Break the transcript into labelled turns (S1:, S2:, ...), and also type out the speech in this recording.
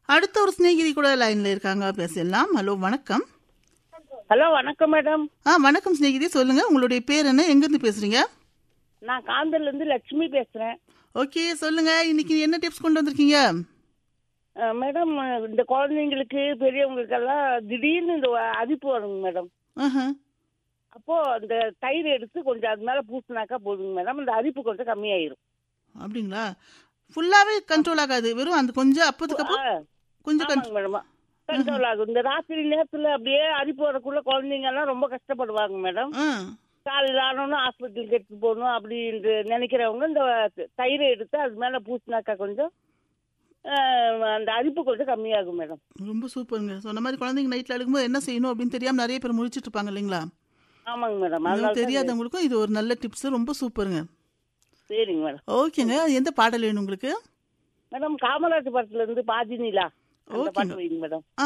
S1: அடுத்த ஒரு சிநேகிதி கூட லைன்ல இருக்காங்க பேசலாம் ஹலோ வணக்கம்
S2: ஹலோ வணக்கம் மேடம்
S1: ஆ வணக்கம் சிநேகிதி சொல்லுங்க உங்களுடைய பேர் என்ன எங்கிருந்து பேசுறீங்க
S2: நான் காந்தல்ல இருந்து லட்சுமி பேசுறேன்
S1: ஓகே சொல்லுங்க இன்னைக்கு என்ன டிப்ஸ் கொண்டு வந்திருக்கீங்க
S2: அஹ், மேடம் இந்த குழந்தைங்களுக்கு பெரியவங்களுக்கெல்லாம் திடீர்னு இந்த அரிப்பு வருங்க மேடம்
S1: ஆஹா.
S2: அப்போ அந்த தயிர் எடுத்து கொஞ்சம் அது மேல பூசினாக்கா போதுங்க மேடம் இந்த அரிப்பு கொஞ்சம் கம்மியாயிரும்
S1: அப்படிங்களா ஃபுல்லாவே கண்ட்ரோல் ஆகாது வெறும் அந்த கொஞ்சம் அப்போதுக்கு அப்போ
S2: ஆ,
S1: கொஞ்சம்
S2: ஆமாங்க மேடம் கண்ட்ரோல் ஆகும் இந்த ராத்திரி நேரத்துல அப்படியே அரிப்பு வரக்குள்ள குழந்தைங்க எல்லாம் ரொம்ப கஷ்டப்படுவாங்க மேடம்
S1: ஆ
S2: காலையில் ஆனோன்னு ஹாஸ்பிட்டலுக்கு எடுத்து போகணும் அப்படின்ட்டு நினைக்கிறவங்க இந்த தயிரை எடுத்து அது மேல பூசினாக்கா கொஞ்சம் அஹ், அந்த அரிப்பு கொஞ்சம் கம்மியாகும் மேடம்
S1: ரொம்ப சூப்பருங்க சொன்ன மாதிரி குழந்தைங்க நைட்ல அழுகும்போது என்ன செய்யணும் அப்படின்னு தெரியாம நிறைய பேர் முழிச்சிட்டு இருப்பாங்க இல்லைங்களா
S2: ஆமாங்க மேடம்
S1: அதனால
S2: அதனால தான்
S1: தெரியாதவங்களுக்கும் இது ஒரு நல்ல டிப்ஸ் ரொம்ப சூப்பருங்க
S2: சரிங்க மேடம்
S1: ஓகேங்க எந்த பாடல் வேணும் உங்களுக்கு
S2: மேடம் காமராஜ் படத்துல இருந்து பாதி நிலா அந்த
S1: ஓகேங்க.
S2: பாட்டு வைங்க மேடம்
S1: ஆ